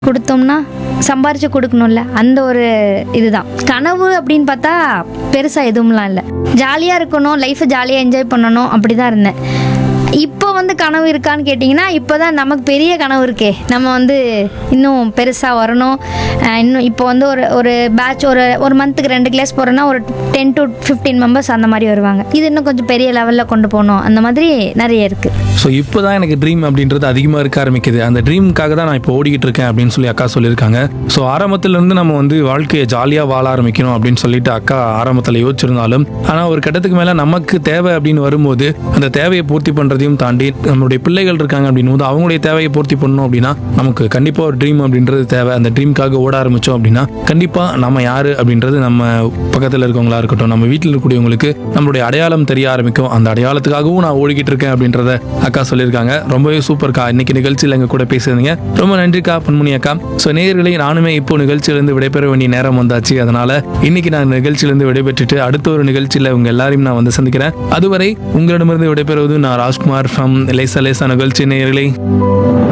கொடுத்தோம்னா சம்பாரிச்சு கொடுக்கணும்ல அந்த ஒரு இதுதான் கனவு அப்படின்னு பார்த்தா பெருசாக எதுவும்லாம் இல்லை ஜாலியாக இருக்கணும் லைஃப்பை ஜாலியாக என்ஜாய் பண்ணணும் அப்படி தான் இருந்தேன் இப்போ வந்து கனவு இருக்கான்னு கேட்டிங்கன்னா இப்போ தான் நமக்கு பெரிய கனவு இருக்கே நம்ம வந்து இன்னும் பெருசாக வரணும் அஹ் இன்னும் இப்போ வந்து ஒரு ஒரு பேட்ச் ஒரு ஒரு மந்த்துக்கு ரெண்டு கிளாஸ் போகிறோன்னா ஒரு டென் டு ஃபிஃப்டீன் மெம்பர்ஸ் அந்த மாதிரி வருவாங்க இது இன்னும் கொஞ்சம் பெரிய லெவலில் கொண்டு போகணும் அந்த மாதிரி நிறைய இருக்குது ஸோ இப்போ தான் எனக்கு ட்ரீம் அப்படின்றது அதிகமாக இருக்க ஆரம்பிக்குது அந்த ட்ரீமுக்காக தான் நான் இப்போ ஓடிக்கிட்டு இருக்கேன் அப்படின்னு சொல்லி அக்கா சொல்லியிருக்காங்க ஸோ ஆரம்பத்துலேருந்து நம்ம வந்து வாழ்க்கையை ஜாலியாக வாழ ஆரம்பிக்கணும் அப்படின்னு சொல்லிட்டு அக்கா ஆரம்பத்தில் யோசிச்சிருந்தாலும் ஆனால் ஒரு கட்டத்துக்கு மேலே நமக்கு தேவை அப்படின்னு வரும்போது அந்த தேவையை பூர்த்தி பண்ணுறதையும் தாண்டி நம்மளுடைய பிள்ளைகள் இருக்காங்க அப்படின்னும் போது அவங்களுடைய தேவையை பூர்த்தி பண்ணணும் அப்படின்னா நமக்கு கண்டிப்பாக ஒரு ட்ரீம் அப்படின்றது தேவை அந்த ட்ரீம்காக ஓட ஆரம்பித்தோம் அப்படின்னா கண்டிப்பாக நம்ம யார் அப்படின்றது நம்ம பக்கத்தில் இருக்கவங்களா இருக்கட்டும் நம்ம வீட்டில் இருக்கக்கூடியவங்களுக்கு நம்மளுடைய அடையாளம் தெரிய ஆரம்பிக்கும் அந்த அடையாளத்துக்காகவும் நான் ஓடிக்கிட்டு இருக்கேன் அப்படின்றத அக்கா சொல்லியிருக்காங்க ரொம்பவே சூப்பர்க்கா இன்னைக்கு நிகழ்ச்சியில் எங்க கூட பேசுறீங்க ரொம்ப நன்றிக்கா பொன்முனி அக்கா ஸோ நேயர்களே நானுமே இப்போ நிகழ்ச்சியிலிருந்து விடைபெற வேண்டிய நேரம் வந்தாச்சு அதனால இன்னைக்கு நான் நிகழ்ச்சியிலிருந்து விடைபெற்றுட்டு அடுத்த ஒரு நிகழ்ச்சியில் உங்க எல்லாரையும் நான் வந்து சந்திக்கிறேன் அதுவரை உங்களிடமிருந்து விடைபெறுவது நான் ராஜ்குமார் ஃப்ரம் லேசா லேசா நிகழ்ச்சி நேயர்களே